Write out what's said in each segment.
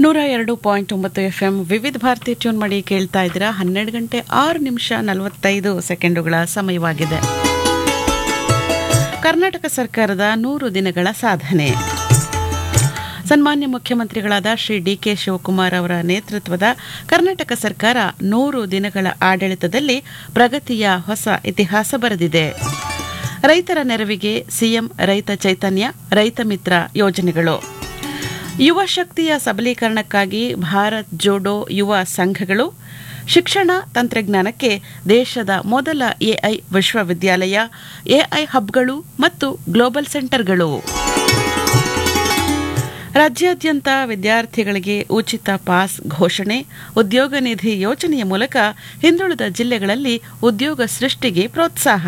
ನೂರ ಎರಡು ಪಾಯಿಂಟ್ ಒಂಬತ್ತು ಎಫ್ ಎಂ ವಿವಿಧ ಭಾರತಿ ಟ್ಯೂನ್ ಮಾಡಿ ಕೇಳ್ತಾ ಇದ್ದೀರಾ ಹನ್ನೆರಡು ಗಂಟೆ ಆರು ನಿಮಿಷ ನಲವತ್ತೈದು ಸೆಕೆಂಡುಗಳ ಸಮಯವಾಗಿದೆ ಕರ್ನಾಟಕ ಸರ್ಕಾರದ ನೂರು ದಿನಗಳ ಸಾಧನೆ ಸನ್ಮಾನ್ಯ ಮುಖ್ಯಮಂತ್ರಿಗಳಾದ ಶ್ರೀ ಡಿಕೆ ಶಿವಕುಮಾರ್ ಅವರ ನೇತೃತ್ವದ ಕರ್ನಾಟಕ ಸರ್ಕಾರ ನೂರು ದಿನಗಳ ಆಡಳಿತದಲ್ಲಿ ಪ್ರಗತಿಯ ಹೊಸ ಇತಿಹಾಸ ಬರೆದಿದೆ ರೈತರ ನೆರವಿಗೆ ಸಿಎಂ ರೈತ ಚೈತನ್ಯ ರೈತ ಮಿತ್ರ ಯೋಜನೆಗಳು ಯುವ ಶಕ್ತಿಯ ಸಬಲೀಕರಣಕ್ಕಾಗಿ ಭಾರತ್ ಜೋಡೋ ಯುವ ಸಂಘಗಳು ಶಿಕ್ಷಣ ತಂತ್ರಜ್ಞಾನಕ್ಕೆ ದೇಶದ ಮೊದಲ ಎಐ ವಿಶ್ವವಿದ್ಯಾಲಯ ಎಐ ಹಬ್ಗಳು ಮತ್ತು ಗ್ಲೋಬಲ್ ಸೆಂಟರ್ಗಳು ರಾಜ್ಯಾದ್ಯಂತ ವಿದ್ಯಾರ್ಥಿಗಳಿಗೆ ಉಚಿತ ಪಾಸ್ ಘೋಷಣೆ ಉದ್ಯೋಗ ನಿಧಿ ಯೋಜನೆಯ ಮೂಲಕ ಹಿಂದುಳಿದ ಜಿಲ್ಲೆಗಳಲ್ಲಿ ಉದ್ಯೋಗ ಸೃಷ್ಟಿಗೆ ಪ್ರೋತ್ಸಾಹ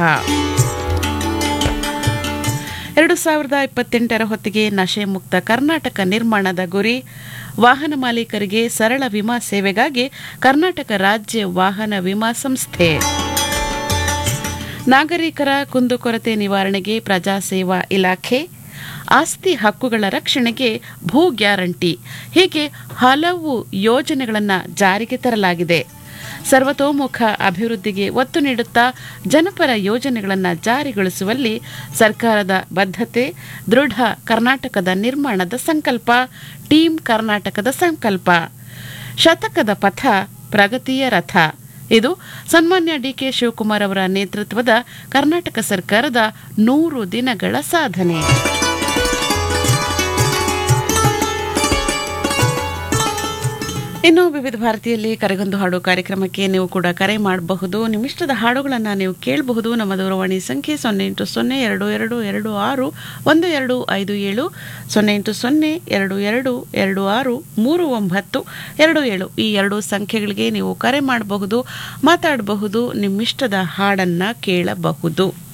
ಎರಡು ಸಾವಿರದ ಇಪ್ಪತ್ತೆಂಟರ ಹೊತ್ತಿಗೆ ನಶೆ ಮುಕ್ತ ಕರ್ನಾಟಕ ನಿರ್ಮಾಣದ ಗುರಿ ವಾಹನ ಮಾಲೀಕರಿಗೆ ಸರಳ ವಿಮಾ ಸೇವೆಗಾಗಿ ಕರ್ನಾಟಕ ರಾಜ್ಯ ವಾಹನ ವಿಮಾ ಸಂಸ್ಥೆ ನಾಗರಿಕರ ಕುಂದುಕೊರತೆ ನಿವಾರಣೆಗೆ ಪ್ರಜಾಸೇವಾ ಇಲಾಖೆ ಆಸ್ತಿ ಹಕ್ಕುಗಳ ರಕ್ಷಣೆಗೆ ಭೂ ಗ್ಯಾರಂಟಿ ಹೀಗೆ ಹಲವು ಯೋಜನೆಗಳನ್ನು ಜಾರಿಗೆ ತರಲಾಗಿದೆ ಸರ್ವತೋಮುಖ ಅಭಿವೃದ್ಧಿಗೆ ಒತ್ತು ನೀಡುತ್ತಾ ಜನಪರ ಯೋಜನೆಗಳನ್ನು ಜಾರಿಗೊಳಿಸುವಲ್ಲಿ ಸರ್ಕಾರದ ಬದ್ಧತೆ ದೃಢ ಕರ್ನಾಟಕದ ನಿರ್ಮಾಣದ ಸಂಕಲ್ಪ ಟೀಮ್ ಕರ್ನಾಟಕದ ಸಂಕಲ್ಪ ಶತಕದ ಪಥ ಪ್ರಗತಿಯ ರಥ ಇದು ಸನ್ಮಾನ್ಯ ಡಿಕೆ ಶಿವಕುಮಾರ್ ಅವರ ನೇತೃತ್ವದ ಕರ್ನಾಟಕ ಸರ್ಕಾರದ ನೂರು ದಿನಗಳ ಸಾಧನೆ ಇನ್ನು ವಿವಿಧ ಭಾರತೀಯಲ್ಲಿ ಕರೆಗೊಂದು ಹಾಡು ಕಾರ್ಯಕ್ರಮಕ್ಕೆ ನೀವು ಕೂಡ ಕರೆ ಮಾಡಬಹುದು ನಿಮ್ಮಿಷ್ಟದ ಹಾಡುಗಳನ್ನು ನೀವು ಕೇಳಬಹುದು ನಮ್ಮ ದೂರವಾಣಿ ಸಂಖ್ಯೆ ಸೊನ್ನೆ ಎಂಟು ಸೊನ್ನೆ ಎರಡು ಎರಡು ಎರಡು ಆರು ಒಂದು ಎರಡು ಐದು ಏಳು ಸೊನ್ನೆ ಎಂಟು ಸೊನ್ನೆ ಎರಡು ಎರಡು ಎರಡು ಆರು ಮೂರು ಒಂಬತ್ತು ಎರಡು ಏಳು ಈ ಎರಡು ಸಂಖ್ಯೆಗಳಿಗೆ ನೀವು ಕರೆ ಮಾಡಬಹುದು ಮಾತಾಡಬಹುದು ನಿಮ್ಮಿಷ್ಟದ ಹಾಡನ್ನು ಕೇಳಬಹುದು